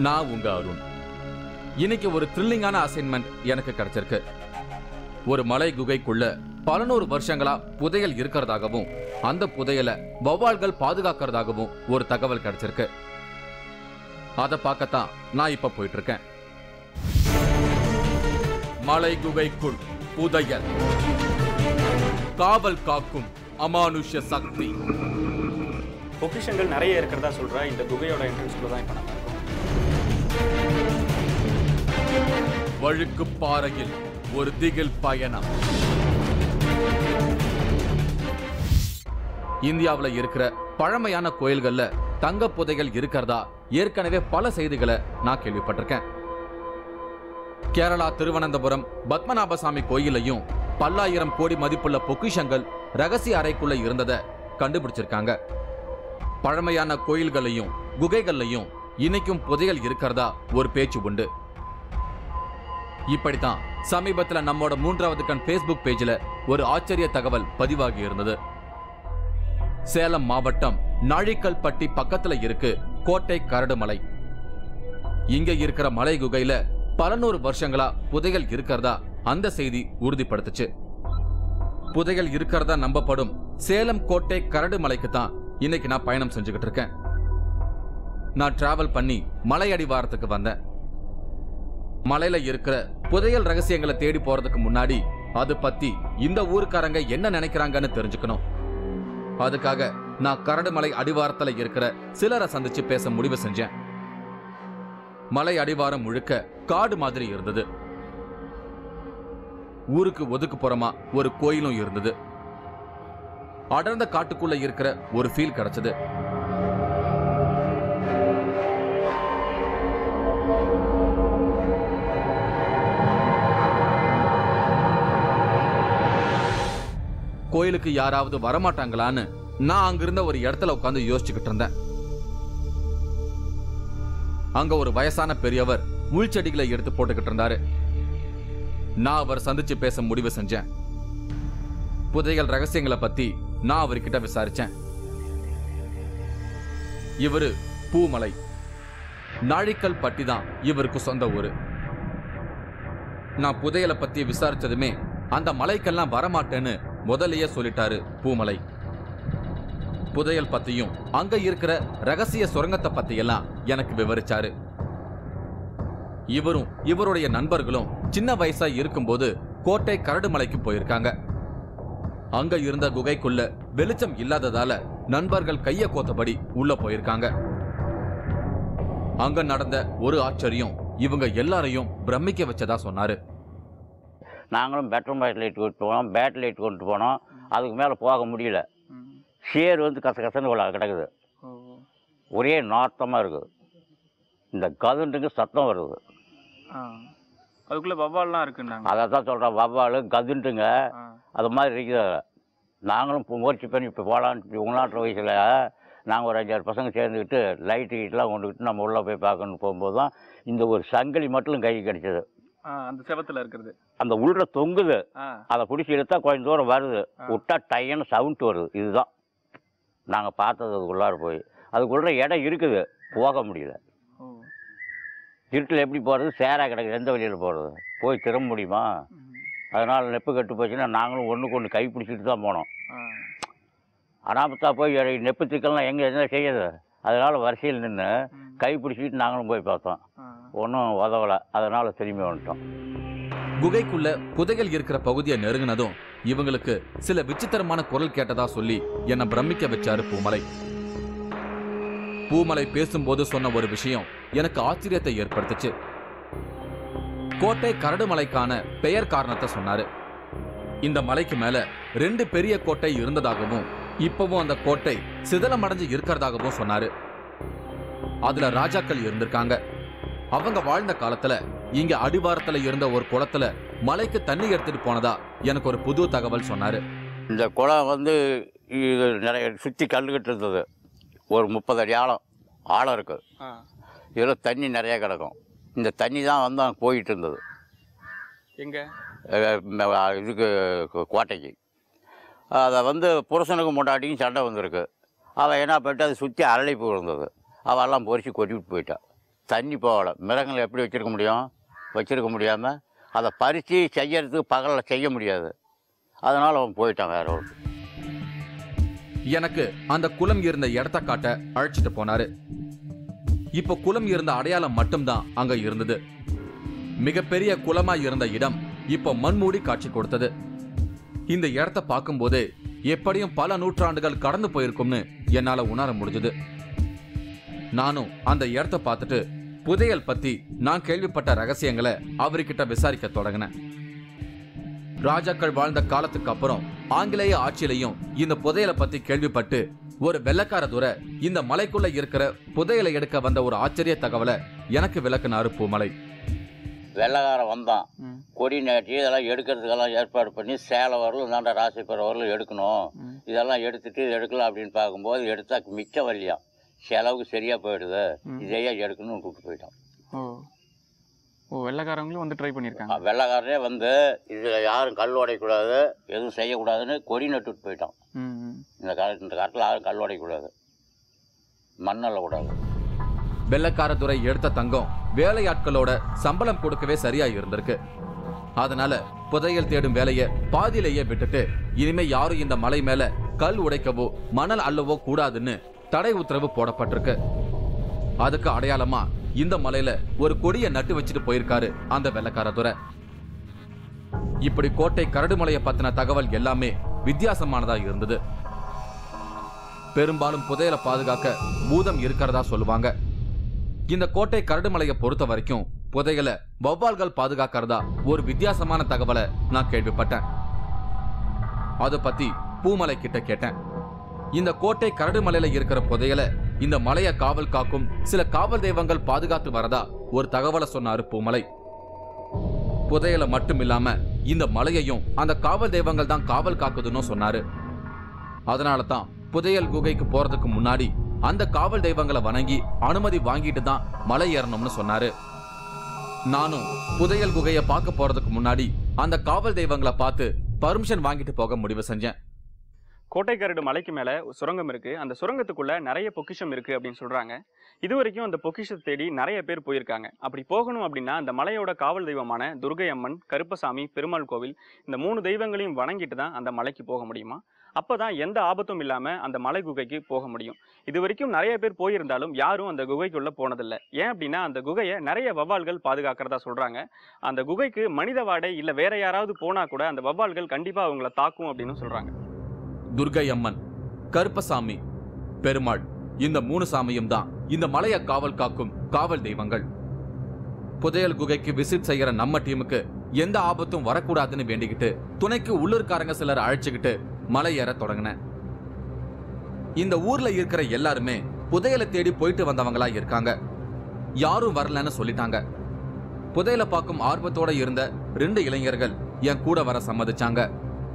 நான் உங்க அருண் இன்னைக்கு ஒரு த்ரில்லிங்கான அசைன்மெண்ட் எனக்கு கிடைச்சிருக்கு ஒரு மலை குகைக்குள்ள பல நூறு வருஷங்களா புதையல் இருக்கிறதாகவும் அந்த புதையலை வௌவால்கள் பாதுகாக்கிறதாகவும் ஒரு தகவல் கிடைச்சிருக்கு அதை பார்க்கத்தான் நான் இப்ப போயிட்டு இருக்கேன் மலை குகைக்குள் புதையல் காவல் காக்கும் அமானுஷ்ய சக்தி பொக்கிஷங்கள் நிறைய இருக்கிறதா சொல்ற இந்த குகையோட என்ட்ரன்ஸ்குள்ள தான் இப்போ நம்ம இருக்கோம் வழுக்கு பாறையில் ஒரு திகில் பயணம் இந்தியாவுல இருக்கிற பழமையான கோயில்கள்ல தங்க புதைகள் இருக்கிறதா ஏற்கனவே பல செய்திகளை நான் கேள்விப்பட்டிருக்கேன் கேரளா திருவனந்தபுரம் பத்மநாபசாமி கோயிலையும் பல்லாயிரம் கோடி மதிப்புள்ள பொக்கிஷங்கள் ரகசிய அறைக்குள்ள இருந்ததை கண்டுபிடிச்சிருக்காங்க பழமையான கோயில்களையும் குகைகள்லையும் இன்னைக்கும் புதையல் இருக்கிறதா ஒரு பேச்சு உண்டு இப்படித்தான் சமீபத்துல நம்மோட மூன்றாவது கண் ஃபேஸ்புக் பேஜ்ல ஒரு ஆச்சரிய தகவல் பதிவாகி இருந்தது சேலம் மாவட்டம் நாழிக்கல்பட்டி பக்கத்துல இருக்கு கோட்டை கரடுமலை இங்க இருக்கிற மலை குகையில பல நூறு வருஷங்களா புதையல் இருக்கிறதா அந்த செய்தி உறுதிப்படுத்துச்சு புதையல் இருக்கிறதா நம்பப்படும் சேலம் கோட்டை கரடுமலைக்கு தான் இன்னைக்கு நான் பயணம் செஞ்சுக்கிட்டு இருக்கேன் நான் டிராவல் பண்ணி மலை அடிவாரத்துக்கு வந்தேன் மலையில இருக்கிற புதையல் ரகசியங்களை தேடி போறதுக்கு முன்னாடி அது பத்தி இந்த ஊருக்காரங்க என்ன நினைக்கிறாங்கன்னு தெரிஞ்சுக்கணும் அதுக்காக நான் கரடுமலை அடிவாரத்துல இருக்கிற சிலரை சந்திச்சு பேச முடிவு செஞ்சேன் மலை அடிவாரம் முழுக்க காடு மாதிரி இருந்தது ஊருக்கு ஒதுக்குப்புறமா ஒரு கோயிலும் இருந்தது அடர்ந்த காட்டுக்குள்ள இருக்கிற ஒரு ஃபீல் கிடைச்சது கோயிலுக்கு யாராவது வரமாட்டாங்களான்னு நான் அங்கிருந்த ஒரு இடத்துல உட்காந்து யோசிச்சுக்கிட்டு இருந்தேன் அங்க ஒரு வயசான பெரியவர் முள்செடிகளை எடுத்து போட்டுக்கிட்டு இருந்தாரு நான் அவர் சந்திச்சு பேச முடிவு செஞ்சேன் புதையல் ரகசியங்களை பத்தி நான் அவர்கிட்ட விசாரிச்சேன் இவரு பூமலை நாழிக்கல் பட்டி தான் இவருக்கு சொந்த ஊரு நான் புதையலை பத்தி விசாரிச்சதுமே அந்த மலைக்கெல்லாம் வரமாட்டேன்னு முதல்லயே சொல்லிட்டாரு பூமலை புதையல் பத்தியும் அங்க இருக்கிற ரகசிய சுரங்கத்தை பத்தியெல்லாம் எனக்கு விவரிச்சாரு இவரும் இவருடைய நண்பர்களும் சின்ன வயசா இருக்கும்போது கோட்டை கரடுமலைக்கு போயிருக்காங்க அங்க இருந்த குகைக்குள்ள வெளிச்சம் இல்லாததால நண்பர்கள் கைய கோத்தபடி உள்ள போயிருக்காங்க அங்க நடந்த ஒரு ஆச்சரியம் இவங்க எல்லாரையும் பிரமிக்க வச்சதா சொன்னாரு நாங்களும் பெட்ரோல் பேட் லைட் கொண்டு போனோம் பேட் லைட் கொண்டு போனோம் அதுக்கு மேலே போக முடியல சேர் வந்து கச கசன்னு உள்ள கிடக்குது ஒரே நாத்தமாக இருக்குது இந்த கதுண்டுக்கு சத்தம் வருது அதுக்குள்ள வவ்வால்லாம் இருக்குன்னாங்க அதை தான் சொல்கிறேன் வவ்வால் கதுண்டுங்க அது மாதிரி இருக்குது நாங்களும் இப்போ முயற்சி பண்ணி இப்போ போகலான்னு உங்களாட்டுற வயசில் நாங்கள் ஒரு அஞ்சாறு பசங்க சேர்ந்துக்கிட்டு லைட்டு கீட்டெலாம் கொண்டுக்கிட்டு நம்ம உள்ளே போய் பார்க்கணும் போகும்போது தான் இந்த ஒரு சங்கிலி மட்டும் கை கிடைச்சது அந்த செவத்துல இருக்கிறது அந்த உள்ள தொங்குது ஆ அதை பிடிச்சி எடுத்தா கொஞ்சம் தூரம் வருது விட்டா டைன்னு சவுண்ட் வருது இதுதான் நாங்கள் பார்த்தது அதுக்குள்ளார போய் அதுக்குள்ள இடம் இருக்குது போக முடியல ஓ இருட்டில் எப்படி போகிறது சேரா கிடக்குது எந்த வழியில் போகிறது போய் திரும்ப முடியுமா அதனால் நெப்பு கட்டு போச்சுன்னா நாங்களும் ஒன்றுக்கு ஒன்று கை பிடிச்சிட்டு தான் போனோம் ஆ அனாமத்தா போய் எ- நெப்பு திக்கலாம் எங்கே என்ன செய்யுது அதனால் வரிசையில் நின்று கை பிடிச்சிட்டு நாங்களும் போய் பார்த்தோம் ஆ ஒன்றும் உதவலை அதனால் திரும்பி வந்துட்டோம் குகைக்குள்ள புதையல் இருக்கிற பகுதியை நெருங்கினதும் இவங்களுக்கு சில விசித்திரமான குரல் கேட்டதா சொல்லி என்னை பிரமிக்க வச்சாரு பூமலை பூமலை பேசும்போது சொன்ன ஒரு விஷயம் எனக்கு ஆச்சரியத்தை ஏற்படுத்துச்சு கோட்டை கரடுமலைக்கான பெயர் காரணத்தை சொன்னாரு இந்த மலைக்கு மேல ரெண்டு பெரிய கோட்டை இருந்ததாகவும் இப்பவும் அந்த கோட்டை சிதலமடைஞ்சு இருக்கிறதாகவும் சொன்னாரு அதுல ராஜாக்கள் இருந்திருக்காங்க அவங்க வாழ்ந்த காலத்துல இங்க அடிவாரத்துல இருந்த ஒரு குளத்துல மலைக்கு தண்ணி எடுத்துட்டு போனதா எனக்கு ஒரு புது தகவல் சொன்னாரு இந்த குளம் வந்து இது நிறைய சுற்றி கல்லுக்கிட்டு இருந்தது ஒரு முப்பது அடி ஆழம் ஆழம் இருக்குது ஆ இதில் தண்ணி நிறையா கிடக்கும் இந்த தண்ணி தான் வந்து அங்கே போயிட்டு இருந்தது எங்க அஹ் ம- இதுக்கு கோ- கோட்டைக்கு அதை வந்து புருஷனுக்கு முண்டாட்டிக்கும் சண்டை வந்திருக்கு அவள் என்ன பண்ணிட்டு அதை சுற்றி அரளிப்பு இருந்தது அவள் எல்லாம் பொறிச்சு கொட்டிவிட்டு போயிட்டா தண்ணி போகலை மிருகங்களை எப்படி வச்சுருக்க முடியும் வச்சுருக்க முடியாமல் அதை பறித்து செய்யறதுக்கு பகலில் செய்ய முடியாது அதனால் அவன் போயிட்டான் வேற ஒரு எனக்கு அந்த குளம் இருந்த இடத்த காட்ட அழைச்சிட்டு போனாரு இப்ப குளம் இருந்த அடையாளம் மட்டும்தான் அங்க இருந்தது மிகப்பெரிய குளமா இருந்த இடம் இப்ப மண்மூடி காட்சி கொடுத்தது இந்த இடத்த பார்க்கும்போது எப்படியும் பல நூற்றாண்டுகள் கடந்து போயிருக்கும்னு என்னால உணர முடிஞ்சது நானும் அந்த இடத்த பார்த்துட்டு புதையல் பத்தி நான் கேள்விப்பட்ட ரகசியங்களை அவர்கிட்ட விசாரிக்க தொடங்கினேன் ராஜாக்கள் வாழ்ந்த காலத்துக்கு அப்புறம் ஆங்கிலேய ஆட்சியிலையும் இந்த புதையலை பத்தி கேள்விப்பட்டு ஒரு வெள்ளக்கார துரை இந்த மலைக்குள்ள இருக்கிற புதையலை எடுக்க வந்த ஒரு ஆச்சரிய தகவலை எனக்கு விளக்குனாரு பூமலை வெள்ளைக்காரன் வந்தான் ம். கொடி நாட்டி இதெல்லாம் எடுக்கிறதுக்கெல்லாம் ஏற்பாடு பண்ணி சேலை வரலும் இந்தாண்ட ராசிபுர வரலும் எடுக்கணும் ம். இதெல்லாம் எடுத்துட்டு இது எடுக்கலாம் அப்படின்னு பார்க்கும்போது எடுத்தா மிச்சம் வரலையாம் செலவுக்கு சரியாக போயிடுது ம். இதையே எடுக்கணும்னு கூப்பிட்டு போயிட்டான் ஓ ஓ வெள்ளைக்காரங்களும் வந்து ட்ரை பண்ணியிருக்காங்க வெள்ளைக்காரனே வந்து இதில் யாரும் கல் உடையக்கூடாது எதுவும் செய்யக்கூடாதுன்னு கொடி நட்டுட்டு போயிட்டான் ம் ம். இந்த கால இந்த காலத்தில் யாரும் கல் உடையக்கூடாது மண்ணல்ல கூடாது வெள்ளக்கார துரை எடுத்த தங்கம் வேலையாட்களோட சம்பளம் கொடுக்கவே சரியா இருந்திருக்கு அதனால புதையல் தேடும் வேலையை பாதியிலேயே விட்டுட்டு இனிமே யாரும் இந்த மலை மேல கல் உடைக்கவோ மணல் அள்ளவோ கூடாதுன்னு தடை உத்தரவு போடப்பட்டிருக்கு அதுக்கு அடையாளமா இந்த மலையில ஒரு கொடியை நட்டு வச்சுட்டு போயிருக்காரு அந்த வெள்ளக்கார துரை இப்படி கோட்டை கரடுமலையை பத்தின தகவல் எல்லாமே வித்தியாசமானதா இருந்தது பெரும்பாலும் புதையலை பாதுகாக்க பூதம் இருக்கிறதா சொல்லுவாங்க இந்த கோட்டை கரடுமலையை பொறுத்த வரைக்கும் புதையலை வௌவால்கள் பாதுகாக்கிறதா ஒரு வித்தியாசமான தகவலை நான் கேள்விப்பட்டேன் அதை பத்தி பூமலை கிட்ட கேட்டேன் இந்த கோட்டை கரடுமலையில இருக்கிற புதையலை இந்த மலையை காவல் காக்கும் சில காவல் தெய்வங்கள் பாதுகாத்து வரதா ஒரு தகவலை சொன்னாரு பூமலை புதையலை மட்டும் இல்லாம இந்த மலையையும் அந்த காவல் தெய்வங்கள் தான் காவல் காக்குதுன்னு சொன்னாரு அதனால தான் புதையல் குகைக்கு போறதுக்கு முன்னாடி அந்த காவல் தெய்வங்களை வணங்கி அனுமதி வாங்கிட்டு தான் மலை ஏறணும்னு சொன்னாரு நானும் புதையல் குகையை பார்க்க போறதுக்கு முன்னாடி அந்த காவல் தெய்வங்களை பார்த்து பர்மிஷன் வாங்கிட்டு போக முடிவு செஞ்சேன் கோட்டைக்கரடு மலைக்கு மேல ஒரு சுரங்கம் இருக்கு அந்த சுரங்கத்துக்குள்ள நிறைய பொக்கிஷம் இருக்கு அப்படின்னு சொல்றாங்க இது வரைக்கும் அந்த பொக்கிஷத்தை தேடி நிறைய பேர் போயிருக்காங்க அப்படி போகணும் அப்படின்னா அந்த மலையோட காவல் தெய்வமான துர்கை அம்மன் கருப்பசாமி பெருமாள் கோவில் இந்த மூணு தெய்வங்களையும் வணங்கிட்டு தான் அந்த மலைக்கு போக முடியுமா அப்பதான் எந்த ஆபத்தும் இல்லாம அந்த மலை குகைக்கு போக முடியும் இது வரைக்கும் நிறைய பேர் போயிருந்தாலும் யாரும் அந்த குகைக்குள்ள போனதில்லை ஏன் அப்படின்னா அந்த குகையை நிறைய வவ்வால்கள் பாதுகாக்கிறதா சொல்றாங்க அந்த குகைக்கு மனித வாடை இல்ல வேற யாராவது போனா கூட அந்த வவ்வால்கள் கண்டிப்பா அவங்கள தாக்கும் அப்படின்னு சொல்றாங்க துர்கை அம்மன் கருப்பசாமி பெருமாள் இந்த மூணு சாமியும் தான் இந்த மலையை காவல் காக்கும் காவல் தெய்வங்கள் புதையல் குகைக்கு விசிட் செய்யற நம்ம டீமுக்கு எந்த ஆபத்தும் வரக்கூடாதுன்னு வேண்டிக்கிட்டு துணைக்கு உள்ளூர்காரங்க சிலர் அழைச்சுக்கிட்டு மலை ஏற தொடங்கினேன் இந்த ஊர்ல இருக்கிற எல்லாருமே புதையலை தேடி போயிட்டு வந்தவங்களா இருக்காங்க யாரும் வரலன்னு சொல்லிட்டாங்க புதையலை பார்க்கும் ஆர்வத்தோட இருந்த ரெண்டு இளைஞர்கள் என் கூட வர சம்மதிச்சாங்க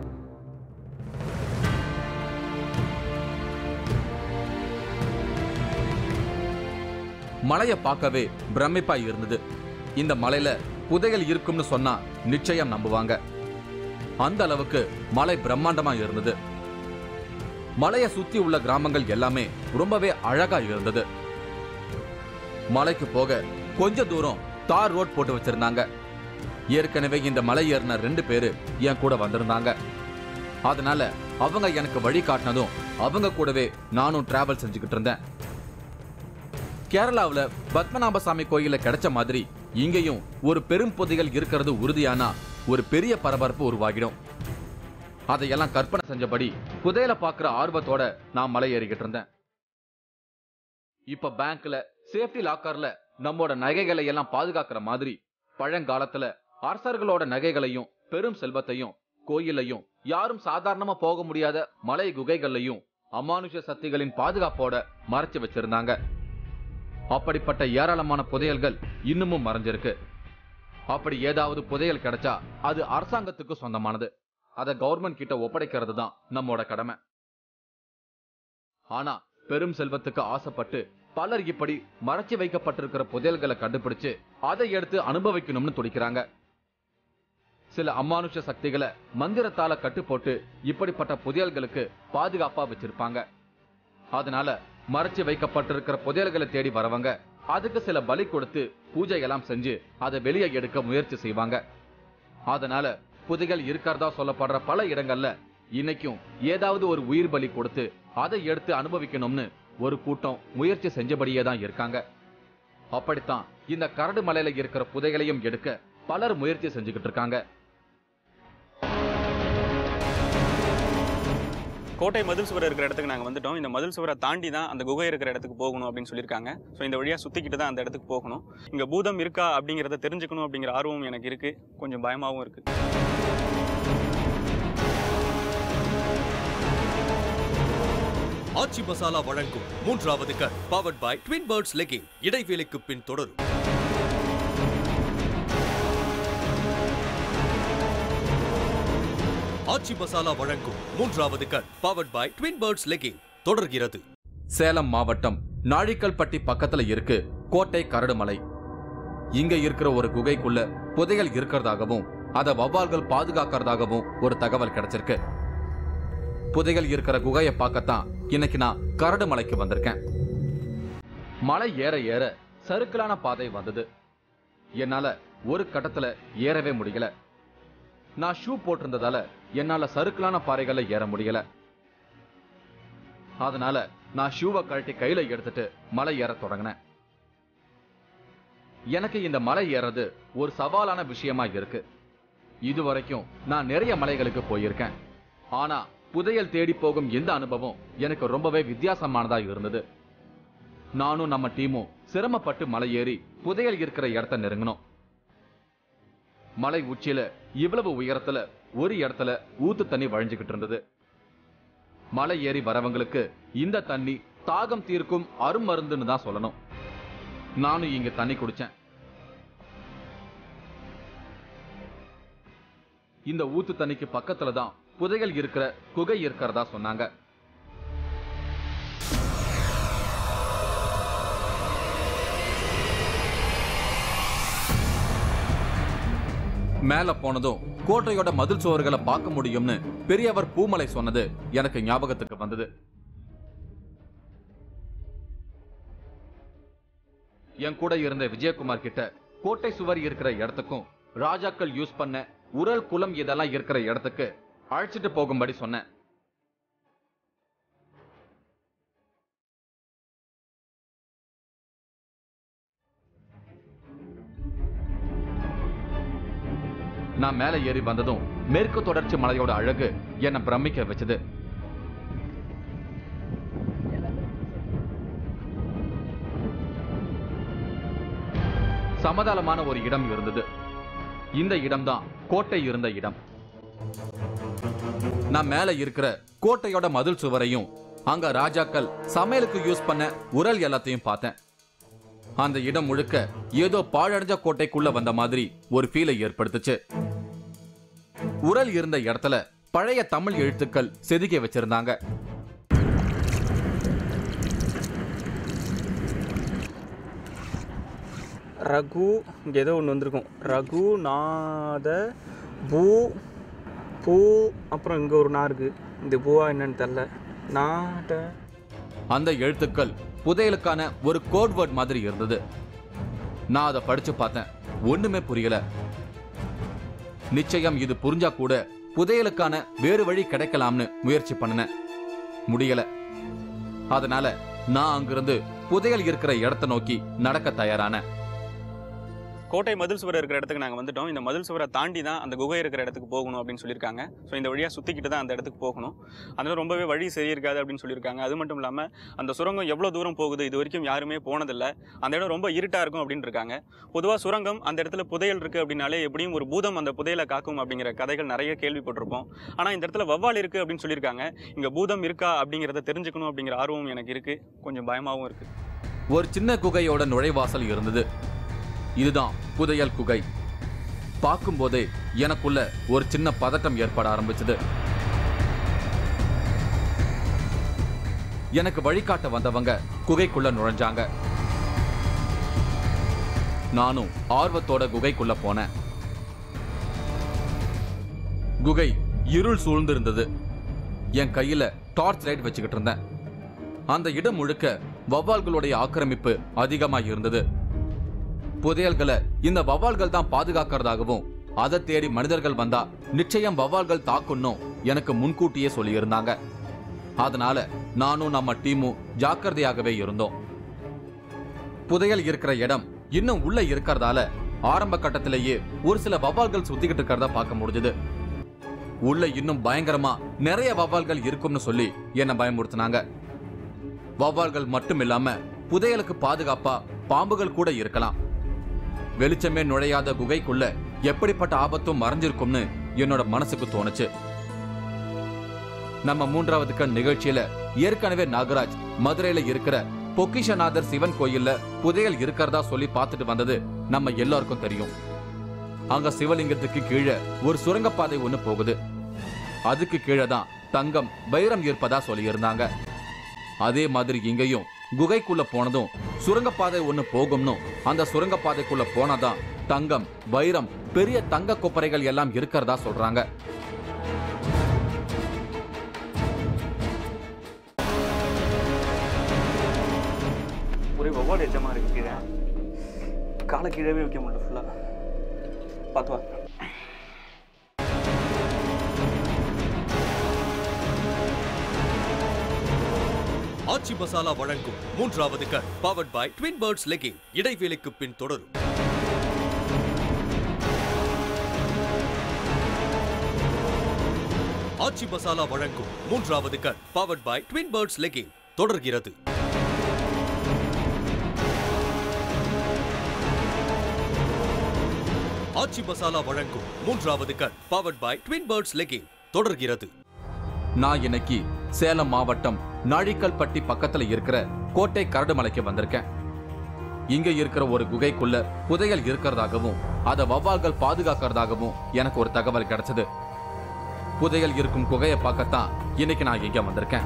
மலையை பார்க்கவே பிரமிப்பா இருந்தது இந்த மலையில புதையல் இருக்கும்னு சொன்னா நிச்சயம் நம்புவாங்க அந்த அளவுக்கு மலை பிரம்மாண்டமா இருந்தது மலையை சுத்தி உள்ள கிராமங்கள் எல்லாமே ரொம்பவே அழகா இருந்தது மலைக்கு போக கொஞ்ச தூரம் தார் ரோட் போட்டு வச்சிருந்தாங்க ஏற்கனவே இந்த மலை ஏறின ரெண்டு பேரு என் கூட வந்திருந்தாங்க அதனால அவங்க எனக்கு வழி காட்டினதும் அவங்க கூடவே நானும் டிராவல் செஞ்சுக்கிட்டு இருந்தேன் கேரளாவுல பத்மநாபசாமி கோயில கிடைச்ச மாதிரி இங்கேயும் ஒரு பெரும் புதையல் இருக்கிறது உறுதியானா ஒரு பெரிய பரபரப்பு உருவாகிடும் அதையெல்லாம் கற்பனை செஞ்சபடி புதையலை பார்க்குற ஆர்வத்தோட நான் மலை ஏறிக்கிட்டு இருந்தேன் இப்ப பேங்க்ல சேஃப்டி லாக்கர்ல நம்மோட நகைகளை எல்லாம் பாதுகாக்கிற மாதிரி பழங்காலத்துல அரசர்களோட நகைகளையும் பெரும் செல்வத்தையும் கோயிலையும் யாரும் சாதாரணமா போக முடியாத மலை குகைகள்லையும் அமானுஷ சக்திகளின் பாதுகாப்போட மறைச்சு வச்சிருந்தாங்க அப்படிப்பட்ட ஏராளமான புதையல்கள் இன்னமும் மறைஞ்சிருக்கு அப்படி ஏதாவது புதையல் கிடைச்சா அது அரசாங்கத்துக்கு சொந்தமானது அதை கவர்மெண்ட் கிட்ட ஒப்படைக்கிறது தான் நம்மோட கடமை ஆனா பெரும் செல்வத்துக்கு ஆசைப்பட்டு பலர் இப்படி மறைச்சு வைக்கப்பட்டிருக்கிற புதையல்களை கண்டுபிடிச்சு அதை எடுத்து அனுபவிக்கணும்னு துடிக்கிறாங்க சில அமானுஷ சக்திகளை மந்திரத்தால கட்டு போட்டு இப்படிப்பட்ட புதையல்களுக்கு பாதுகாப்பா வச்சிருப்பாங்க அதனால மறைச்சு வைக்கப்பட்டிருக்கிற புதையல்களை தேடி வரவங்க அதுக்கு சில பலி கொடுத்து பூஜை எல்லாம் செஞ்சு அதை வெளியே எடுக்க முயற்சி செய்வாங்க அதனால புதைகள் இருக்கிறதா சொல்லப்படுற பல இடங்கள்ல இன்னைக்கும் ஏதாவது ஒரு உயிர் பலி கொடுத்து அதை எடுத்து அனுபவிக்கணும்னு ஒரு கூட்டம் முயற்சி செஞ்சபடியே தான் இருக்காங்க அப்படித்தான் இந்த கரடு மலையில இருக்கிற புதைகளையும் எடுக்க பலர் முயற்சி செஞ்சுக்கிட்டு இருக்காங்க கோட்டை மதில் சுவர் இருக்கிற இடத்துக்கு நாங்கள் வந்துட்டோம் இந்த மதில் சுவரை தாண்டி தான் அந்த குகை இருக்கிற இடத்துக்கு போகணும் அப்படின்னு சொல்லியிருக்காங்க ஸோ இந்த வழியாக சுற்றிக்கிட்டு தான் அந்த இடத்துக்கு போகணும் இங்கே பூதம் இருக்கா அப்படிங்கிறத தெரிஞ்சுக்கணும் அப்படிங்கிற ஆர்வம் எனக்கு இருக்குது கொஞ்சம் பயமாகவும் இருக்குது ஆச்சி மசாலா வழங்கும் மூன்றாவது cut powered by Twin Birds legging இடைவேளைக்கு பின் தொடரும் ஆச்சி மசாலா வழங்கும் மூன்றாவது cut powered by Twin Birds legging தொடர்கிறது சேலம் மாவட்டம் நாழிக்கல்பட்டி பக்கத்துல இருக்கு கோட்டை கரடுமலை இங்க இருக்கிற ஒரு குகைக்குள்ள புதையல் இருக்கிறதாகவும் அத வவ்வால்கள் பாதுகாக்கிறதாகவும் ஒரு தகவல் கிடைச்சிருக்கு புதையல் இருக்கிற குகையை பார்க்கத்தான் இன்னைக்கு நான் கரடு மலைக்கு வந்திருக்கேன் மலை ஏற ஏற சறுக்கலான பாதை வந்தது என்னால ஒரு கட்டத்துல ஏறவே முடியல நான் ஷூ போட்டிருந்ததால என்னால சறுக்கலான பாறைகள்ல ஏற முடியல அதனால நான் ஷூவை கழட்டி கையில எடுத்துட்டு மலை ஏற தொடங்கினேன் எனக்கு இந்த மலை ஏறது ஒரு சவாலான விஷயமா இருக்கு இதுவரைக்கும் நான் நிறைய மலைகளுக்கு போயிருக்கேன் ஆனா புதையல் தேடி போகும் இந்த அனுபவம் எனக்கு ரொம்பவே வித்தியாசமானதா இருந்தது நானும் நம்ம டீமும் சிரமப்பட்டு மலை ஏறி புதையல் இருக்கிற இடத்த நெருங்கினோம் மலை உச்சியில இவ்வளவு உயரத்துல ஒரு இடத்துல ஊத்து தண்ணி வழிஞ்சுகிட்டு இருந்தது மலை ஏறி வரவங்களுக்கு இந்த தண்ணி தாகம் தீர்க்கும் அருமருந்துன்னு தான் சொல்லணும் நானும் இங்க தண்ணி குடிச்சேன் இந்த ஊத்து தண்ணிக்கு பக்கத்துல தான் புதையல் இருக்கிற குகை இருக்கிறதா சொன்னாங்க மேல போனதும் கோட்டையோட மதில் சுவர்களை பார்க்க முடியும்னு பெரியவர் பூமலை சொன்னது எனக்கு ஞாபகத்துக்கு வந்தது என் கூட இருந்த விஜயகுமார் கிட்ட கோட்டை சுவர் இருக்கிற இடத்துக்கும் ராஜாக்கள் யூஸ் பண்ண உரல் குளம் இதெல்லாம் இருக்கிற இடத்துக்கு அழைச்சிட்டு போகும்படி சொன்னேன் நான் மேலே ஏறி வந்ததும் மேற்கு தொடர்ச்சி மலையோட அழகு என்னை பிரமிக்க வச்சது சமதளமான ஒரு இடம் இருந்தது இந்த இடம்தான் கோட்டை இருந்த இடம் நான் மேல இருக்கிற கோட்டையோட மதில் சுவரையும் அங்க ராஜாக்கள் சமையலுக்கு யூஸ் பண்ண உரல் எல்லாத்தையும் பார்த்தேன் அந்த இடம் முழுக்க ஏதோ பாழடைஞ்ச கோட்டைக்குள்ள வந்த மாதிரி ஒரு ஃபீலை ஏற்படுத்துச்சு உரல் இருந்த இடத்துல பழைய தமிழ் எழுத்துக்கள் செதுக்கி வச்சிருந்தாங்க ரகு இங்கே ஏதோ ஒன்று வந்திருக்கும் ரகுநாத பூ பூ அப்புறம் இங்கே ஒரு நா இருக்குது இந்த பூவா என்னன்னு தெரில நாட அந்த எழுத்துக்கள் புதையலுக்கான ஒரு கோட் வேர்ட் மாதிரி இருந்தது நான் அதை படிச்சு பார்த்தேன் ஒண்ணுமே புரியல நிச்சயம் இது புரிஞ்சா கூட புதையலுக்கான வேறு வழி கிடைக்கலாம்னு முயற்சி பண்ணினேன் முடியல அதனால நான் அங்கிருந்து புதையல் இருக்கிற இடத்தை நோக்கி நடக்க தயாரானேன் கோட்டை மதில் சுவர் இருக்கிற இடத்துக்கு நாங்கள் வந்துட்டோம் இந்த மதில் சுவரை தாண்டி தான் அந்த குகை இருக்கிற இடத்துக்கு போகணும் அப்படின்னு சொல்லியிருக்காங்க ஸோ இந்த வழியாக சுற்றிக்கிட்டு தான் அந்த இடத்துக்கு போகணும் அதனால ரொம்பவே வழி சரியிருக்காது அப்படின்னு சொல்லியிருக்காங்க அது மட்டும் இல்லாமல் அந்த சுரங்கம் எவ்வளோ தூரம் போகுது இது வரைக்கும் யாருமே போனதில்லை அந்த இடம் ரொம்ப இருட்டாக இருக்கும் அப்படின்னு இருக்காங்க பொதுவாக சுரங்கம் அந்த இடத்துல புதையல் இருக்குது அப்படின்னாலே எப்படியும் ஒரு பூதம் அந்த புதையலை காக்கும் அப்படிங்கிற கதைகள் நிறைய கேள்விப்பட்டிருப்போம் ஆனால் இந்த இடத்துல வவ்வால் இருக்குது அப்படின்னு சொல்லியிருக்காங்க இங்கே பூதம் இருக்கா அப்படிங்கிறத தெரிஞ்சுக்கணும் அப்படிங்கிற ஆர்வம் எனக்கு இருக்குது கொஞ்சம் பயமாகவும் இருக்குது ஒரு சின்ன குகையோட நுழைவாசல் இருந்தது இதுதான் புதையல் குகை பார்க்கும்போதே எனக்குள்ள ஒரு சின்ன பதட்டம் ஏற்பட ஆரம்பிச்சது எனக்கு வழிகாட்ட வந்தவங்க குகைக்குள்ள நுழைஞ்சாங்க நானும் ஆர்வத்தோட குகைக்குள்ள போனேன் குகை இருள் சூழ்ந்திருந்தது என் கையில டார்ச் லைட் வச்சுக்கிட்டு இருந்தேன் அந்த இடம் முழுக்க வவ்வால்களுடைய ஆக்கிரமிப்பு அதிகமா இருந்தது புதையல்களை இந்த வவ்வால்கள் தான் பாதுகாக்கிறதாகவும் அதை தேடி மனிதர்கள் வந்தா நிச்சயம் வவ்வால்கள் தாக்குன்னும் எனக்கு முன்கூட்டியே சொல்லியிருந்தாங்க அதனால நானும் நம்ம டீமும் ஜாக்கிரதையாகவே இருந்தோம் புதையல் இருக்கிற இடம் இன்னும் உள்ள இருக்கிறதால ஆரம்ப கட்டத்திலேயே ஒரு சில வவ்வால்கள் சுத்திக்கிட்டு இருக்கிறத பார்க்க முடிஞ்சது உள்ள இன்னும் பயங்கரமா நிறைய வவ்வால்கள் இருக்கும்னு சொல்லி என்ன பயமுறுத்தினாங்க வவ்வால்கள் மட்டும் இல்லாம புதையலுக்கு பாதுகாப்பா பாம்புகள் கூட இருக்கலாம் வெளிச்சமே நுழையாத குகைக்குள்ள எப்படிப்பட்ட ஆபத்தும் மறைஞ்சிருக்கும்னு என்னோட மனசுக்கு தோணுச்சு நம்ம மூன்றாவது கண் நிகழ்ச்சியில ஏற்கனவே நாகராஜ் மதுரையில இருக்கிற பொக்கிஷநாதர் சிவன் கோயில்ல புதையல் இருக்கிறதா சொல்லி பார்த்துட்டு வந்தது நம்ம எல்லாருக்கும் தெரியும் அங்க சிவலிங்கத்துக்கு கீழே ஒரு சுரங்கப்பாதை ஒண்ணு போகுது அதுக்கு கீழே தான் தங்கம் வைரம் இருப்பதா சொல்லியிருந்தாங்க அதே மாதிரி இங்கேயும் குகைக்குள்ள போனதும் சுரங்கப்பாதை ஒண்ணு போகும்னு அந்த சுரங்கப்பாதைக்குள்ள போனதான் தங்கம் வைரம் பெரிய தங்க கொப்பரைகள் எல்லாம் இருக்கிறதா சொல்றாங்க ஒரே வவ்வால் எச்சமாக இருக்கு கீழே காலை கீழவே வைக்க முடியல ஃபுல்லாக பார்த்து வா ஆச்சி மசாலா வழங்கும் மூன்றாவது கண் powered by Twin Birds legging இடைவேளைக்கு பின் தொடரும் ஆச்சி மசாலா வழங்கும் மூன்றாவது கண் powered by Twin Birds legging தொடர்கிறது ஆச்சி மசாலா வழங்கும் மூன்றாவது கண் powered by Twin Birds legging தொடர்கிறது நான் இன்னைக்கு சேலம் மாவட்டம் நாழிக்கல்பட்டி பக்கத்துல இருக்கிற கோட்டை கரடுமலைக்கு வந்திருக்கேன் இங்க இருக்கிற ஒரு குகைக்குள்ள புதையல் இருக்கிறதாகவும் அதை வவ்வால்கள் பாதுகாக்கிறதாகவும் எனக்கு ஒரு தகவல் கிடைச்சது புதையல் இருக்கும் குகையை பார்க்கத்தான் இன்னைக்கு நான் இங்க வந்திருக்கேன்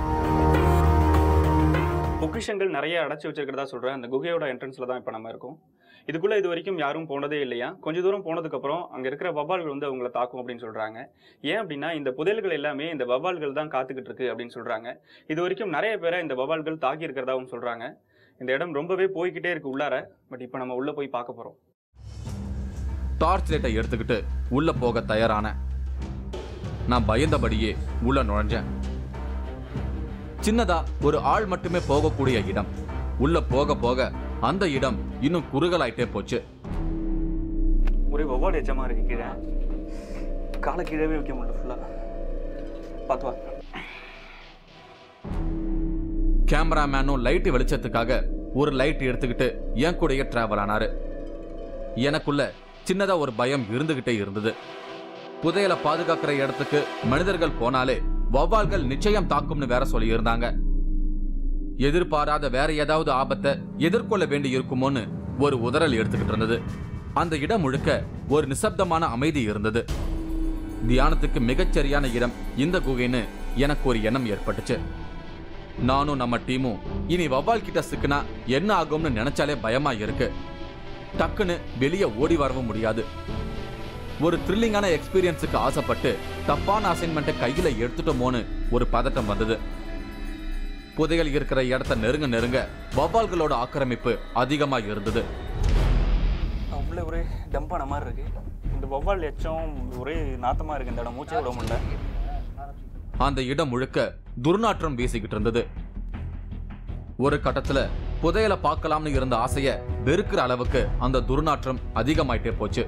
பொக்கிஷங்கள் நிறைய அடைச்சி வச்சிருக்கிறதா சொல்கிறேன் அந்த குகையோட என்ட்ரன்ஸில் தான் இப்போ நம்ம இருக்கோம் இதுக்குள்ளே இது வரைக்கும் யாரும் போனதே இல்லையா கொஞ்ச தூரம் போனதுக்கப்புறம் அங்கே இருக்கிற வவ்வால்கள் வந்து அவங்கள தாக்கும் அப்படின்னு சொல்கிறாங்க ஏன் அப்படின்னா இந்த புதையல்கள் எல்லாமே இந்த வவ்வால்கள் தான் காத்துக்கிட்டு இருக்கு அப்படின்னு சொல்கிறாங்க இது வரைக்கும் நிறைய பேரை இந்த வவ்வால்கள் தாக்கி இருக்கிறதாவும் சொல்கிறாங்க இந்த இடம் ரொம்பவே போய்கிட்டே இருக்கு உள்ளார பட் இப்போ நம்ம உள்ளே போய் பார்க்க போகிறோம் டார்ச் லைட்டை எடுத்துக்கிட்டு உள்ள போக தயாரானேன் நான் பயந்தபடியே உள்ள நுழைஞ்சேன் சின்னதா ஒரு ஆள் மட்டுமே போகக்கூடிய இடம் உள்ள போக போக அந்த இடம் இன்னும் குறுகலாயிட்டே போச்சு ஒரே வவ்வால் எச்சமாக இருக்கு கீழே காலை கீழவே வைக்க முடியல ஃபுல்லாக பார்த்து வா கேமராமேனும் லைட் வெளிச்சத்துக்காக ஒரு லைட் எடுத்துக்கிட்டு என் கூடயே டிராவல் ஆனாரு எனக்குள்ள சின்னதா ஒரு பயம் இருந்துகிட்டே இருந்தது புதையலை பாதுகாக்கிற இடத்துக்கு மனிதர்கள் போனாலே வவ்வால்கள் நிச்சயம் தாக்கும்னு வேற சொல்லியிருந்தாங்க எதிர்பாராத வேற ஏதாவது ஆபத்தை எதிர்கொள்ள வேண்டி இருக்குமோன்னு ஒரு உதறல் எடுத்துக்கிட்டு இருந்தது அந்த இடம் முழுக்க ஒரு நிசப்தமான அமைதி இருந்தது தியானத்துக்கு மிகச்சரியான இடம் இந்த குகைன்னு எனக்கு ஒரு எண்ணம் ஏற்பட்டுச்சு நானும் நம்ம டீமும் இனி வவ்வால் கிட்ட சிக்கினா என்ன ஆகும்னு நினைச்சாலே பயமா இருக்கு டக்குன்னு வெளியே ஓடி வரவும் முடியாது ஒரு த்ரில்லிங்கான எக்ஸ்பீரியன்ஸுக்கு ஆசைப்பட்டு தப்பான அசைன்மெண்ட்டை கையில எடுத்துட்டோமோன்னு ஒரு பதட்டம் வந்தது புதையல் இருக்கிற இடத்த நெருங்க நெருங்க வவ்வால்களோட ஆக்கிரமிப்பு அதிகமா இருந்தது உள்ளே ஒரே டம்பான மாதிரி இருக்கு இந்த வவ்வால் எச்சம் ஒரே நாத்தமாக இருக்கு இந்த இடம் மூச்சே விட முடியல அந்த இடம் முழுக்க துர்நாற்றம் வீசிக்கிட்டு இருந்தது ஒரு கட்டத்துல புதையலை பார்க்கலாம்னு இருந்த ஆசைய வெறுக்கிற அளவுக்கு அந்த துர்நாற்றம் அதிகமாயிட்டே போச்சு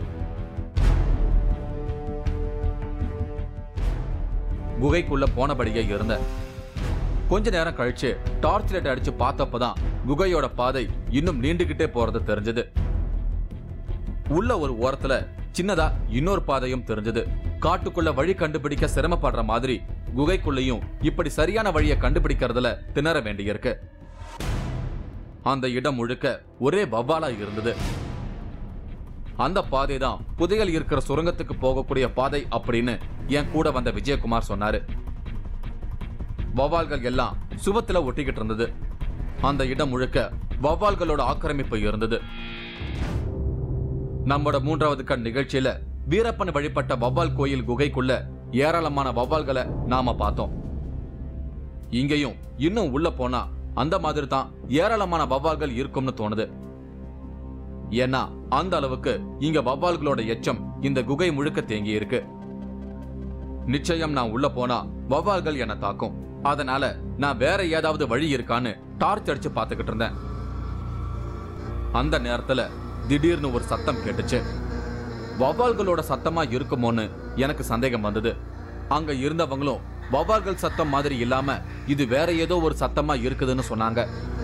குகைக்குள்ள போனபடியே இருந்தேன் கொஞ்ச நேரம் கழிச்சு டார்ச் லைட் அடிச்சு பார்த்தப்பதான் குகையோட பாதை இன்னும் நீண்டுகிட்டே போறது தெரிஞ்சது உள்ள ஒரு ஓரத்துல சின்னதா இன்னொரு பாதையும் தெரிஞ்சது காட்டுக்குள்ள வழி கண்டுபிடிக்க சிரமப்படுற மாதிரி குகைக்குள்ளேயும் இப்படி சரியான வழியை கண்டுபிடிக்கிறதுல திணற வேண்டியிருக்கு அந்த இடம் முழுக்க ஒரே வவ்வாலா இருந்தது அந்த பாதை தான் புதையல் இருக்கிற சுரங்கத்துக்கு போகக்கூடிய பாதை அப்படின்னு என் கூட வந்த விஜயகுமார் சொன்னாரு வவ்வால்கள் எல்லாம் சுவத்துல ஒட்டிக்கிட்டு இருந்தது அந்த இடம் முழுக்க வவ்வால்களோட ஆக்கிரமிப்பு இருந்தது நம்மோட மூன்றாவது கண் நிகழ்ச்சியில வீரப்பன் வழிபட்ட வவ்வால் கோயில் குகைக்குள்ள ஏராளமான வவ்வால்களை நாம பார்த்தோம் இங்கேயும் இன்னும் உள்ள போனா அந்த மாதிரி தான் ஏராளமான வவ்வால்கள் இருக்கும்னு தோணுது ஏன்னா அந்த அளவுக்கு இங்க வவ்வால்களோட எச்சம் இந்த குகை முழுக்க தேங்கி இருக்கு நிச்சயம் நான் உள்ள போனா வவ்வால்கள் என்ன தாக்கும் அதனால நான் வேற ஏதாவது வழி இருக்கான்னு டார்ச் அடிச்சு பார்த்துக்கிட்டு இருந்தேன் அந்த நேரத்துல திடீர்னு ஒரு சத்தம் கேட்டுச்சு வவ்வால்களோட சத்தமா இருக்குமோன்னு எனக்கு சந்தேகம் வந்தது அங்க இருந்தவங்களும் வவ்வால்கள் சத்தம் மாதிரி இல்லாம இது வேற ஏதோ ஒரு சத்தமா இருக்குதுன்னு சொன்னாங்க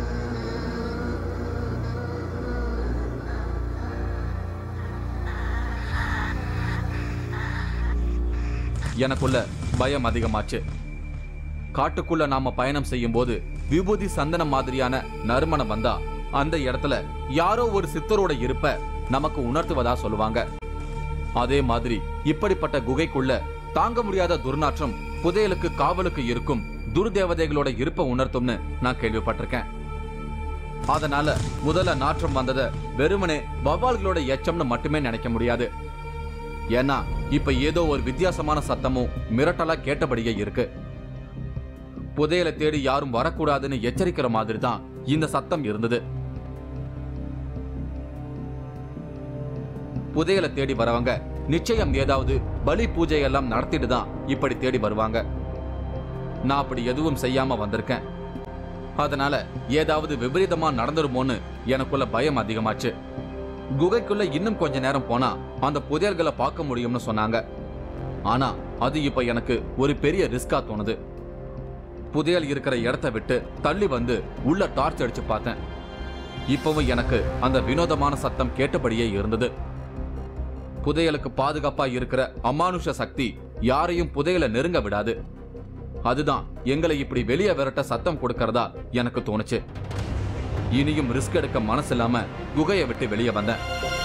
எனக்குள்ள பயம் அதிகமாச்சு காட்டுக்குள்ள நாம பயணம் செய்யும் போது விபூதி சந்தனம் மாதிரியான நறுமணம் வந்தா அந்த இடத்துல யாரோ ஒரு சித்தரோட இருப்ப நமக்கு உணர்த்துவதா சொல்லுவாங்க அதே மாதிரி இப்படிப்பட்ட குகைக்குள்ள தாங்க முடியாத துர்நாற்றம் புதையலுக்கு காவலுக்கு இருக்கும் துர்தேவதைகளோட இருப்ப உணர்த்தும்னு நான் கேள்விப்பட்டிருக்கேன் அதனால முதல்ல நாற்றம் வந்தத வெறுமனே வவ்வால்களோட எச்சம்னு மட்டுமே நினைக்க முடியாது ஏன்னா இப்ப ஏதோ ஒரு வித்தியாசமான சத்தமும் மிரட்டலா கேட்டபடியே இருக்கு புதையலை தேடி யாரும் வரக்கூடாதுன்னு எச்சரிக்கிற மாதிரி தான் இந்த சத்தம் இருந்தது புதையலை தேடி வரவங்க நிச்சயம் ஏதாவது பலி பூஜை எல்லாம் நடத்திட்டு தான் இப்படி தேடி வருவாங்க நான் அப்படி எதுவும் செய்யாம வந்திருக்கேன் அதனால ஏதாவது விபரீதமா நடந்துருமோன்னு எனக்குள்ள பயம் அதிகமாச்சு குகைக்குள்ள இன்னும் கொஞ்ச நேரம் போனா அந்த புதையல்களை பார்க்க முடியும்னு சொன்னாங்க ஆனா அது இப்ப எனக்கு ஒரு பெரிய ரிஸ்கா தோணுது புதையல் இருக்கிற இடத்த விட்டு தள்ளி வந்து உள்ள டார்ச் அடிச்சு பார்த்தேன் இப்பவும் எனக்கு அந்த வினோதமான சத்தம் கேட்டபடியே இருந்தது புதையலுக்கு பாதுகாப்பா இருக்கிற அமானுஷ சக்தி யாரையும் புதையலை நெருங்க விடாது அதுதான் எங்களை இப்படி வெளியே விரட்ட சத்தம் கொடுக்கறதா எனக்கு தோணுச்சு இனியும் ரிஸ்க் எடுக்க மனசு இல்லாம குகையை விட்டு வெளியே வந்தேன்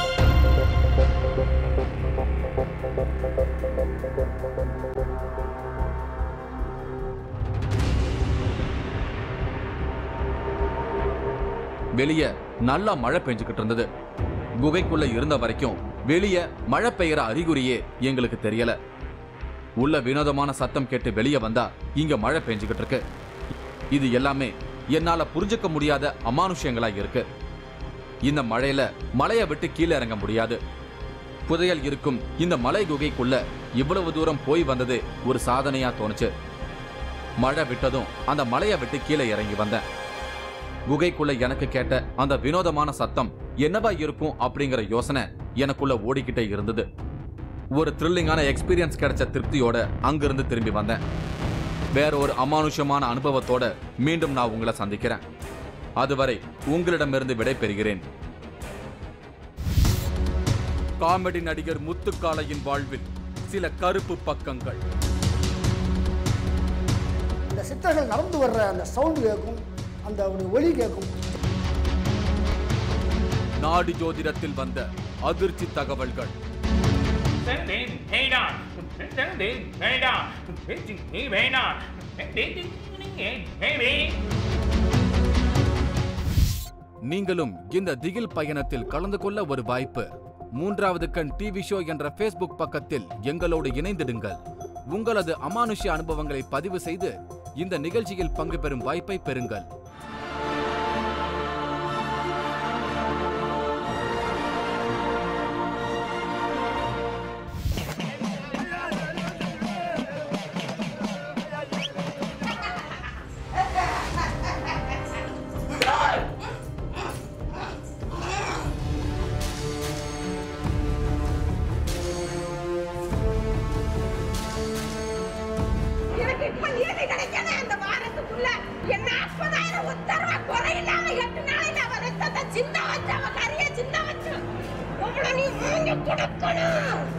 வெளியே நல்லா மழை பெஞ்சுக்கிட்டு இருந்தது குகைக்குள்ள இருந்த வரைக்கும் வெளியே மழை பெய்யற அறிகுறியே எங்களுக்கு தெரியல உள்ள வினோதமான சத்தம் கேட்டு வெளியே வந்தா இங்க மழை பெஞ்சுக்கிட்டு இருக்கு இது எல்லாமே என்னால புரிஞ்சுக்க முடியாத அமானுஷ்யங்களா இருக்கு இந்த மழையில மலையை விட்டு கீழே இறங்க முடியாது புதையல் இருக்கும் இந்த மலை குகைக்குள்ள இவ்வளவு தூரம் போய் வந்தது ஒரு சாதனையா தோணுச்சு மழை விட்டதும் அந்த மலையை விட்டு கீழே இறங்கி வந்தேன் குகைக்குள்ள எனக்கு கேட்ட அந்த வினோதமான சத்தம் என்னவா இருக்கும் அப்படிங்கிற யோசனை எனக்குள்ள ஓடிக்கிட்டே இருந்தது ஒரு த்ரில்லிங்கான எக்ஸ்பீரியன்ஸ் கிடைச்ச திருப்தியோட அங்கிருந்து திரும்பி வந்தேன் வேற ஒரு அமானுஷ்யமான அனுபவத்தோட மீண்டும் நான் உங்களை சந்திக்கிறேன் அதுவரை உங்களிடமிருந்து விடை பெறுகிறேன் காமெடி நடிகர் முத்துக்காளையின் வாழ்வில் சில கருப்பு பக்கங்கள் அந்த சித்தர்கள் நடந்து வர்ற அந்த சவுண்டு கேட்கும் அந்த ஒரு ஒலி கேட்கும் நாடி ஜோதிடத்தில் வந்த அதிர்ச்சி தகவல்கள் Sending Haydan, sending Haydan, pitching he Haydan, sending Haydan. நீங்களும் இந்த திகில் பயணத்தில் கலந்து கொள்ள ஒரு வாய்ப்பு மூன்றாவது கண் டிவி ஷோ என்ற ஃபேஸ்புக் பக்கத்தில் எங்களோடு இணைந்திடுங்கள் உங்களது அமானுஷ்ய அனுபவங்களை பதிவு செய்து இந்த நிகழ்ச்சியில் பங்கு பெறும் வாய்ப்பை பெறுங்கள் எனக்கு இப்ப நீதி கிடைக்கணும் அந்த வாரத்துக்குள்ள என்ன நாற்பதாயிரம் உத்தரவா குறையில்லாம எட்டு நாளையில அவ ரத்தத்தை சின்ன வச்சு அவ கறிய சின்ன வச்சு அவ்வளவு நீ மூஞ்சி கொடுக்கணும்